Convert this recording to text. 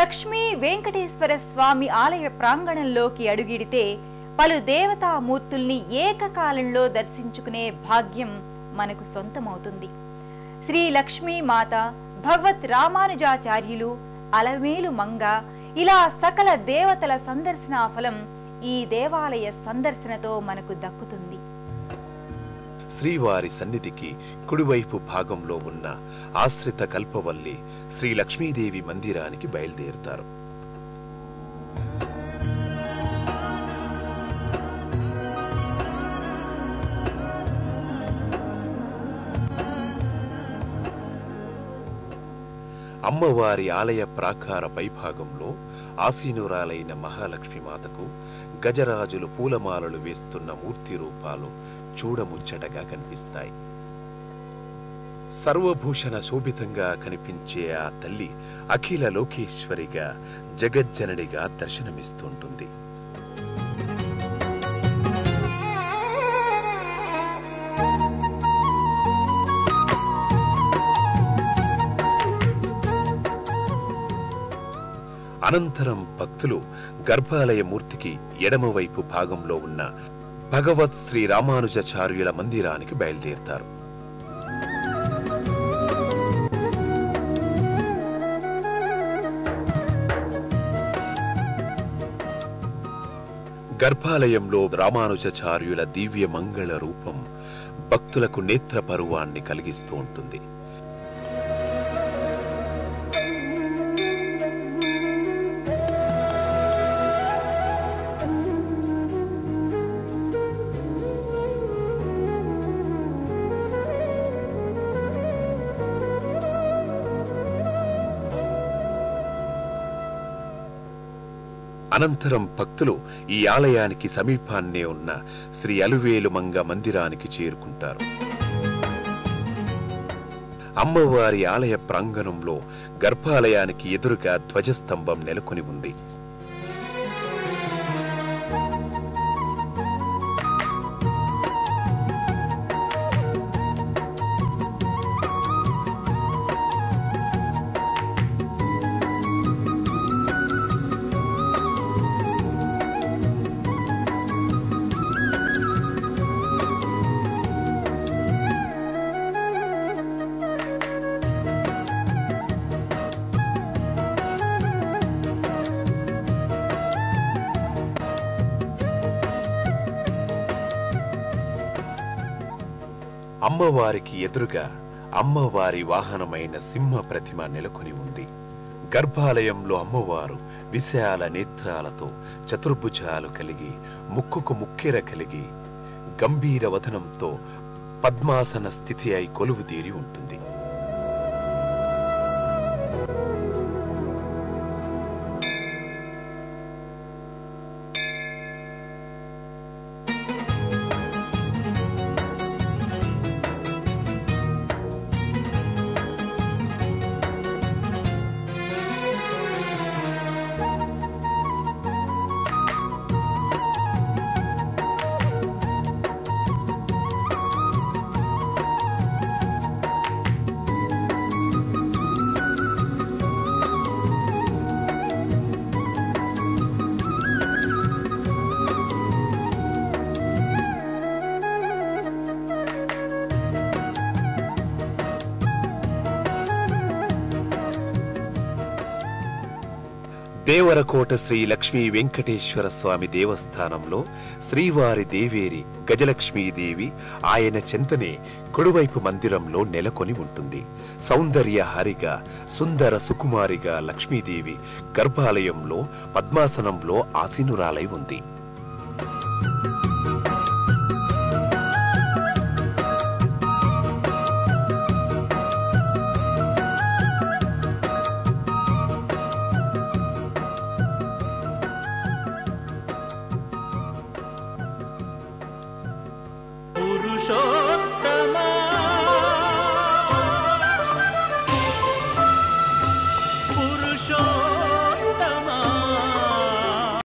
లక్ష్మీ వెంకటేశ్వర స్వామి ఆలయ ప్రాంగణంలోకి అడుగిడితే పలు దేవతామూర్తుల్ని ఏకకాలంలో దర్శించుకునే భాగ్యం మనకు సొంతమవుతుంది శ్రీ లక్ష్మీ మాత భగవత్ రామానుజాచార్యులు అలమేలు మంగ ఇలా సకల దేవతల సందర్శనా ఫలం ఈ దేవాలయ సందర్శనతో మనకు దక్కుతుంది శ్రీవారి సన్నిధికి కుడివైపు భాగంలో ఉన్న ఆశ్రిత కల్పవల్లి శ్రీ లక్ష్మీదేవి మందిరానికి బయలుదేరుతారు అమ్మవారి ఆలయ ప్రాకార పైభాగంలో ఆసీనురాలైన మహాలక్ష్మి మాతకు గజరాజులు పూలమాలలు వేస్తున్న మూర్తి రూపాలు చూడముచ్చటగా కనిపిస్తాయి సర్వభూషణ శోభితంగా కనిపించే ఆ తల్లి అఖిల లోకేశ్వరిగా జగజ్జననిగా దర్శనమిస్తుంటుంది అనంతరం భక్తులు గర్భాలయ మూర్తికి ఎడమవైపు భాగంలో ఉన్న భగవత్ శ్రీ రామానుజాచార్యుల మందిరానికి బయలుదేరుతారు గర్భాలయంలో రామానుజాచార్యుల దివ్య మంగళ రూపం భక్తులకు నేత్ర పరువాన్ని కలిగిస్తూ ఉంటుంది అనంతరం భక్తులు ఈ ఆలయానికి సమీపాన్నే ఉన్న శ్రీ అలువేలు మంగ మందిరానికి చేరుకుంటారు అమ్మవారి ఆలయ ప్రాంగణంలో గర్భాలయానికి ఎదురుగా ధ్వజస్తంభం నెలకొని ఉంది అమ్మవారికి ఎదురుగా అమ్మవారి వాహనమైన సింహ ప్రతిమ నెలకొని ఉంది గర్భాలయంలో అమ్మవారు విశాల నేత్రాలతో చతుర్భుజాలు కలిగి ముక్కుకు ముక్కెర కలిగి గంభీర వదనంతో పద్మాసన స్థితి అయి కొలువు తీరి ఉంటుంది దేవరకోట శ్రీ లక్ష్మీ వెంకటేశ్వర స్వామి దేవస్థానంలో శ్రీవారి దేవేరి గజలక్ష్మీదేవి ఆయన చెంతనే కుడివైపు మందిరంలో నెలకొని ఉంటుంది సౌందర్య హరిగా సుందర సుకుమారిగా లక్ష్మీదేవి గర్భాలయంలో పద్మాసనంలో ఆసీనురాలై ఉంది